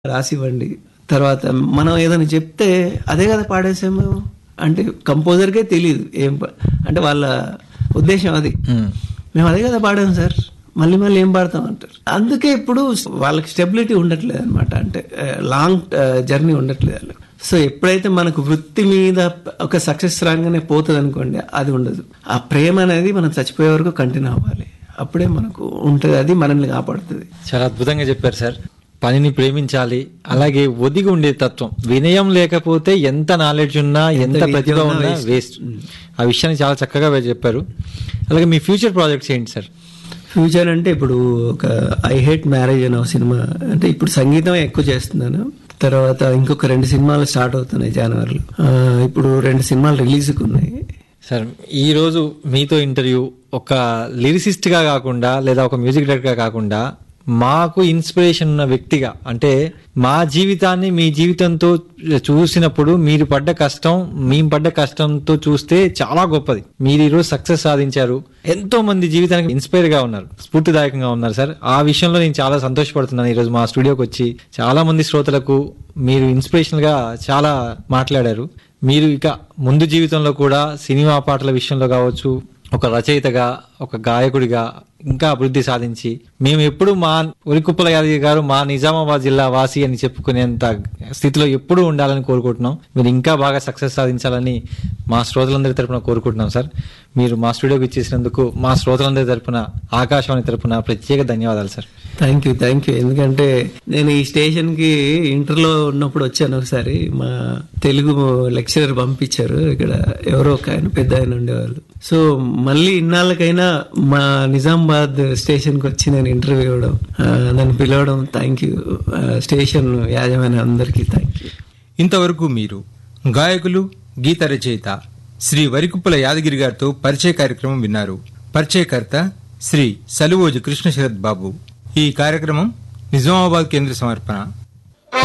రాసివ్వండి తర్వాత మనం ఏదైనా చెప్తే అదే కదా పాడేసాం మేము అంటే కంపోజర్కే తెలియదు ఏం పా- అంటే వాళ్ళ ఉద్దేశం అది మేము అదే కదా పాడాం సార్ మళ్ళీ మళ్ళీ ఏం పాడతాం అంటారు అందుకే ఇప్పుడు వాళ్ళకి స్టెబిలిటీ ఉండట్లేదు అనమాట అంటే లాంగ్ జర్నీ ఉండట్లేదు వాళ్ళకి సో ఎప్పుడైతే మనకు వృత్తి మీద ఒక సక్సెస్ రాగానే పోతుంది అనుకోండి అది ఉండదు ఆ ప్రేమ అనేది మనం చచ్చిపోయే వరకు కంటిన్యూ అవ్వాలి అప్పుడే మనకు ఉంటుంది అది మనల్ని కాపాడుతుంది చాలా అద్భుతంగా చెప్పారు సార్ పనిని ప్రేమించాలి అలాగే ఒదిగి ఉండే తత్వం వినయం లేకపోతే ఎంత నాలెడ్జ్ ఉన్నా ఎంత విద్య ప్రతిభ ఉన్నా ఉన్నా waste. వేస్ట్ ఆ విషయాన్ని చాలా చక్కగా చెప్పారు అలాగే మీ ఫ్యూచర్ ప్రాజెక్ట్స్ ఏంటి సార్ ఫ్యూచర్ అంటే ఇప్పుడు ఒక ఐ హేట్ మ్యారేజ్ అనే ఒక సినిమా అంటే ఇప్పుడు సంగీతం ఎక్కువ చేస్తున్నాను తర్వాత ఇంకొక రెండు సినిమాలు స్టార్ట్ అవుతున్నాయి జనవరిలో ఆ, ఇప్పుడు రెండు సినిమాలు రిలీజ్కి ఉన్నాయి సార్ ఈ రోజు మీతో ఇంటర్వ్యూ ఒక లిరిసిస్ట్ గా కాకుండా లేదా ఒక మ్యూజిక్ డైరెక్టర్ గా కాకుండా మాకు ఇన్స్పిరేషన్ ఉన్న వ్యక్తిగా అంటే మా జీవితాన్ని మీ జీవితంతో చూసినప్పుడు మీరు పడ్డ కష్టం మేము పడ్డ కష్టంతో చూస్తే చాలా గొప్పది మీరు ఈరోజు సక్సెస్ సాధించారు ఎంతో మంది జీవితానికి ఇన్స్పైర్ గా ఉన్నారు స్ఫూర్తిదాయకంగా ఉన్నారు సార్ ఆ విషయంలో నేను చాలా సంతోషపడుతున్నాను ఈరోజు మా స్టూడియోకి వచ్చి చాలా మంది శ్రోతలకు మీరు ఇన్స్పిరేషనల్ గా చాలా మాట్లాడారు మీరు ఇక ముందు జీవితంలో కూడా సినిమా పాటల విషయంలో కావచ్చు ఒక రచయితగా ఒక గాయకుడిగా ఇంకా అభివృద్ధి సాధించి మేము ఎప్పుడు మా ఉరికుప్పల యాదగిరి గారు మా నిజామాబాద్ జిల్లా వాసి అని చెప్పుకునేంత స్థితిలో ఎప్పుడూ ఉండాలని కోరుకుంటున్నాం మీరు ఇంకా బాగా సక్సెస్ సాధించాలని మా శ్రోతలందరి తరపున కోరుకుంటున్నాం సార్ మీరు మా స్టూడియోకి ఇచ్చేసినందుకు మా శ్రోతలందరి తరపున ఆకాశవాణి తరపున ప్రత్యేక ధన్యవాదాలు sir thank you thank you ఎందుకంటే నేను ఈ స్టేషన్ కి ఇంటర్లో ఉన్నప్పుడు వచ్చాను ఒకసారి మా తెలుగు లెక్చరర్ పంపించారు ఇక్కడ ఎవరో ఒక ఆయన పెద్ద ఆయన ఉండేవాళ్ళు సో మళ్ళీ ఇన్నాళ్ళకైనా మా నిజామాబాద్ స్టేషన్ కి వచ్చి నేను ఇంటర్వ్యూ ఇవ్వడం ఆ, నన్ను పిలవడం థ్యాంక్ యూ స్టేషన్ యాజమాన్యం అందరికీ థ్యాంక్ యూ ఇంతవరకు మీరు గాయకులు గీత రచయిత శ్రీ వరికుప్పల యాదగిరి గారితో పరిచయ కార్యక్రమం విన్నారు పరిచయకర్త శ్రీ సలువోజు కృష్ణ శరత్ బాబు ఈ కార్యక్రమం నిజామాబాద్ కేంద్ర సమర్పణ